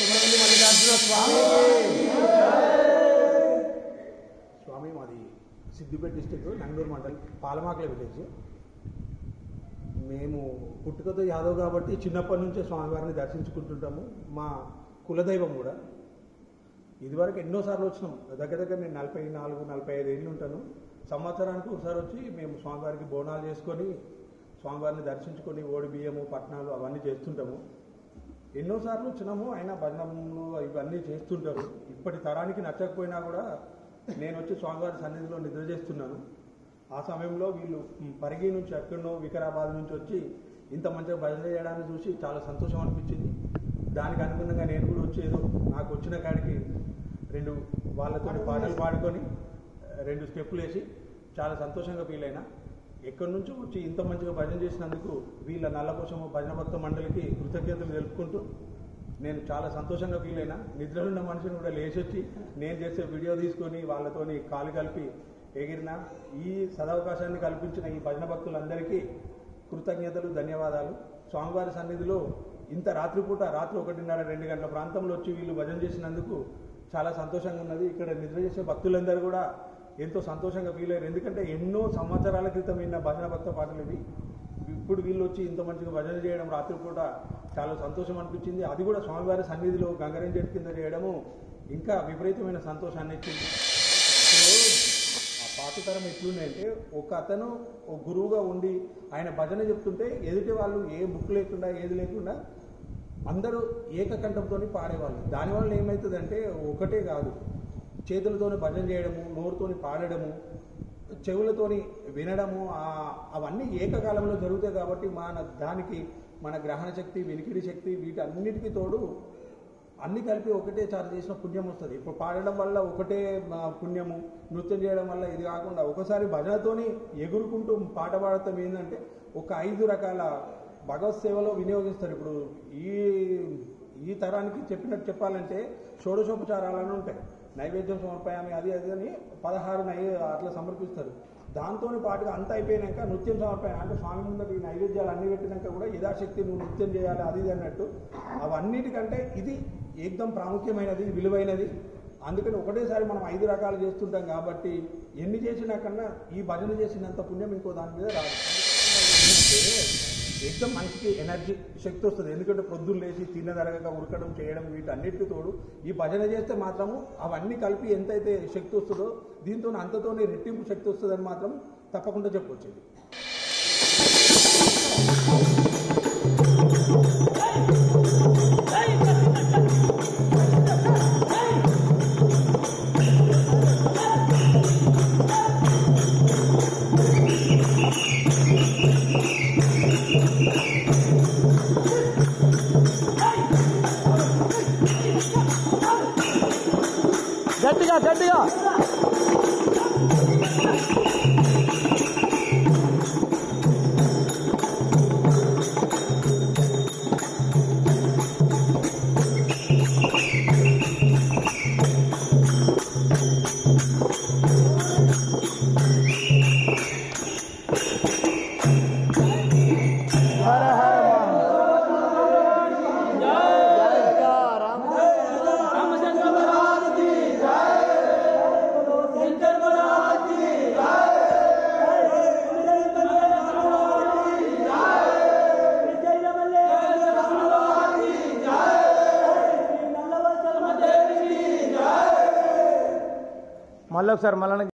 సుబ్రహ్మణ్య మల్లికార్జున స్వామి స్వామి మాది Siddipet district Nanguru mandal Palamakula village మేము పుట్టుకతో యాదవ్ కాబట్టి చిన్నప్పటి నుంచే స్వామివారిని దర్శించుకుంటుంటాము మా కులదైవం కూడా ఇదివరకు ఎన్నోసార్లు వచ్చినాం దగ్గర దగ్గర నేను నలభై నాలుగు నలభై ఐదు ఏళ్ళు ఉంటాను సంవత్సరానికి ఒకసారి వచ్చి మేము స్వామివారికి బోనాలు చేసుకొని స్వామివారిని దర్శించుకొని ఓడి బియ్యము పట్నాలు అవన్నీ చేస్తుంటాము ఎన్నోసార్లు వచ్చినాము అయినా భజనములు ఇవన్నీ చేస్తుంటారు ఇప్పటి తరానికి నచ్చకపోయినా కూడా నేను వచ్చి స్వామివారి సన్నిధిలో నిద్ర చేస్తున్నాను ఆ సమయంలో వీళ్ళు మ్, పరిగి నుంచి ఎక్కడో వికారాబాద్ నుంచి వచ్చి ఇంత మంచిగా భజన చేయడాన్ని చూసి చాలా సంతోషం అనిపించింది దానికి అనుగుణంగా నేను కూడా వచ్చి ఏదో నాకు వచ్చిన కాడికి రెండు వాళ్ళతో పాటలు పాడుకొని రెండు స్టెప్పులు వేసి చాలా సంతోషంగా ఫీల్ అయినా ఎక్కడి నుంచో వచ్చి ఇంత మంచిగా భజన చేసినందుకు వీళ్ళ నల్లకోశము భజన భక్త మండలికి కృతజ్ఞతలు తెలుపుకుంటూ నేను చాలా సంతోషంగా ఫీల్ అయినా నిద్రలో ఉన్న మనిషిని కూడా లేచొచ్చి నేను చేసే వీడియో తీసుకొని వాళ్ళతోని కాలు కలిపి ఎగిరిన ఈ సదవకాశాన్ని కల్పించిన ఈ భజన భక్తులందరికీ కృతజ్ఞతలు ధన్యవాదాలు స్వామివారి సన్నిధిలో ఇంత రాత్రిపూట రాత్రి ఒకటిన్నర రెండు గంటల ప్రాంతంలో వచ్చి వీళ్ళు భజన చేసినందుకు చాలా సంతోషంగా ఉన్నది ఇక్కడ నిద్ర చేసే భక్తులందరూ కూడా ఎంతో సంతోషంగా ఫీల్ అయ్యారు ఎందుకంటే ఎన్నో సంవత్సరాల క్రితం విన్న భజన భక్త పాటలు ఇవి ఇప్పుడు వీళ్ళు వచ్చి ఇంత మంచిగా భజన చేయడం రాత్రిపూట చాలా సంతోషం అనిపించింది అది కూడా స్వామివారి సన్నిధిలో గంగరేం చెట్టు కింద చేయడము ఇంకా విపరీతమైన సంతోషాన్ని ఇచ్చింది ఇప్పుడు ఆ పాత తరం ఎట్లున్నాయంటే ఒక అతను ఒక గురువుగా ఉండి ఆయన భజన చెప్తుంటే ఎదుటి వాళ్ళు ఏ బుక్ లేకుండా ఏది లేకుండా అందరూ ఏకకంఠంతో పాడేవాళ్ళు దానివల్ల ఏమవుతుందంటే ఒకటే కాదు చేతులతోని భజన చేయడము నోరుతోని పాడడము చెవులతోని వినడము ఆ- అవన్నీ ఏకకాలంలో జరుగుతాయి కాబట్టి మన దానికి మన గ్రహణ శక్తి వినికిడి శక్తి వీటన్నిటికీ తోడు అన్ని కలిపి ఒకటే చారు చేసిన పుణ్యం వస్తుంది ఇప్పుడు పాడడం వల్ల ఒకటే ఆ, పుణ్యము నృత్యం చేయడం వల్ల ఇది కాకుండా ఒకసారి భజనతోని ఎగురుకుంటూ పాట పాడటం ఏంటంటే ఒక ఐదు రకాల భగవత్ సేవలో వినియోగిస్తారు ఇప్పుడు ఈ ఈ తరానికి చెప్పినట్టు చెప్పాలంటే షోడశోపచారాలను ఉంటాయి నైవేద్యం సమర్పయామి అది అది అని పదహారు నై అట్లా సమర్పిస్తారు దాంతో పాటుగా అంత అయిపోయినాక నృత్యం సమర్పయామి అంటే స్వామి ముందర ఈ నైవేద్యాలు అన్ని పెట్టినాక కూడా యథాశక్తి నువ్వు నృత్యం చేయాలి అది ఇది అన్నట్టు అవన్నిటికంటే ఇది ఏకదం ప్రాముఖ్యమైనది విలువైనది అందుకని ఒకటేసారి మనం ఐదు రకాలు చేస్తుంటాం కాబట్టి ఎన్ని చేసినా కన్నా ఈ భజన చేసినంత పుణ్యం ఇంకో దాని మీద రాదు ఏకదం మనిషికి ఎనర్జీ శక్తి వస్తుంది ఎందుకంటే ప్రొద్దులు లేచి తిన్నదరగక ఉడకడం చేయడం వీటన్నిటికి తోడు ఈ భజన చేస్తే మాత్రము అవన్నీ కలిపి ఎంతైతే శక్తి వస్తుందో దీంతో అంతతోనే రెట్టింపు శక్తి వస్తుందని మాత్రం తప్పకుండా చెప్పొచ్చు ఇది గట్టిగా గట్టిగా హర హర మళ్ళీ ఒకసారి మళ్ళీ